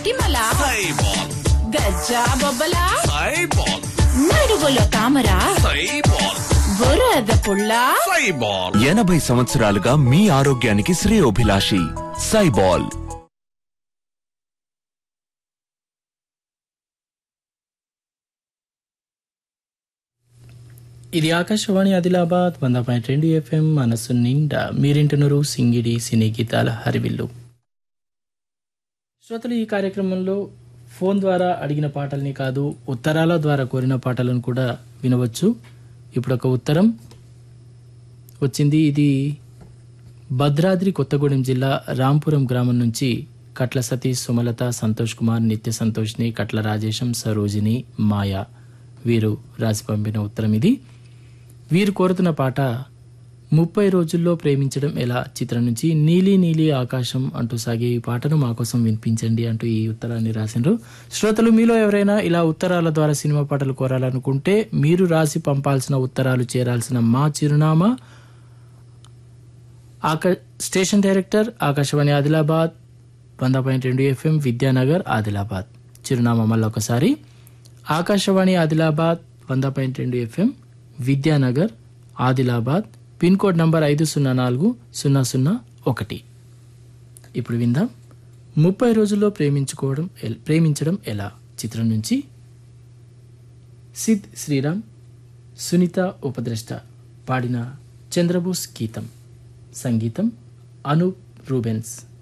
మొటిమల సైబాల్ గజ్జా బొబ్బల సైబాల్ నడువులో తామర సైబాల్ బురద పుల్ల సైబాల్ ఎనభై సంవత్సరాలుగా మీ ఆరోగ్యానికి శ్రేయోభిలాషి సైబాల్ ఇది ఆకాశవాణి ఆదిలాబాద్ వంద పాయింట్ రెండు ఎఫ్ఎం మనసు నిండా మీరింటున్నారు సింగిడి సినీ గీతాల హరివిల్లు శ్రోతలు ఈ కార్యక్రమంలో ఫోన్ ద్వారా అడిగిన పాటల్ని కాదు ఉత్తరాల ద్వారా కోరిన పాటలను కూడా వినవచ్చు ఇప్పుడు ఒక ఉత్తరం వచ్చింది ఇది భద్రాద్రి కొత్తగూడెం జిల్లా రాంపురం గ్రామం నుంచి కట్ల సతీష్ సుమలత సంతోష్ కుమార్ నిత్య సంతోష్ని కట్ల రాజేశం సరోజిని మాయ వీరు రాసి పంపిన ఉత్తరం ఇది వీరు కోరుతున్న పాట ముప్పై రోజుల్లో ప్రేమించడం ఎలా చిత్రం నుంచి నీలి నీలి ఆకాశం అంటూ సాగే ఈ పాటను మా కోసం వినిపించండి అంటూ ఈ ఉత్తరాన్ని రాసిండ్రు శ్రోతలు మీలో ఎవరైనా ఇలా ఉత్తరాల ద్వారా సినిమా పాటలు కోరాలనుకుంటే మీరు రాసి పంపాల్సిన ఉత్తరాలు చేరాల్సిన మా చిరునామా ఆకా స్టేషన్ డైరెక్టర్ ఆకాశవాణి ఆదిలాబాద్ వంద పాయింట్ రెండు ఎఫ్ఎం విద్యానగర్ ఆదిలాబాద్ చిరునామా మళ్ళీ ఒకసారి ఆకాశవాణి ఆదిలాబాద్ వంద పాయింట్ రెండు F M Vidyanagar Adilabad pin code number ఐదు సున్నా నాలుగు సున్నా సున్నా ఒకటి ఇప్పుడు విందాం ముప్పై రోజుల్లో ప్రేమించుకోవడం ఎల్- ప్రేమించడం ఎలా చిత్రం నుంచి సిద్ శ్రీరామ్ సునీత ఉపద్రష్ట పాడిన చంద్రబోస్ గీతం సంగీతం అనూప్ రూబెన్స్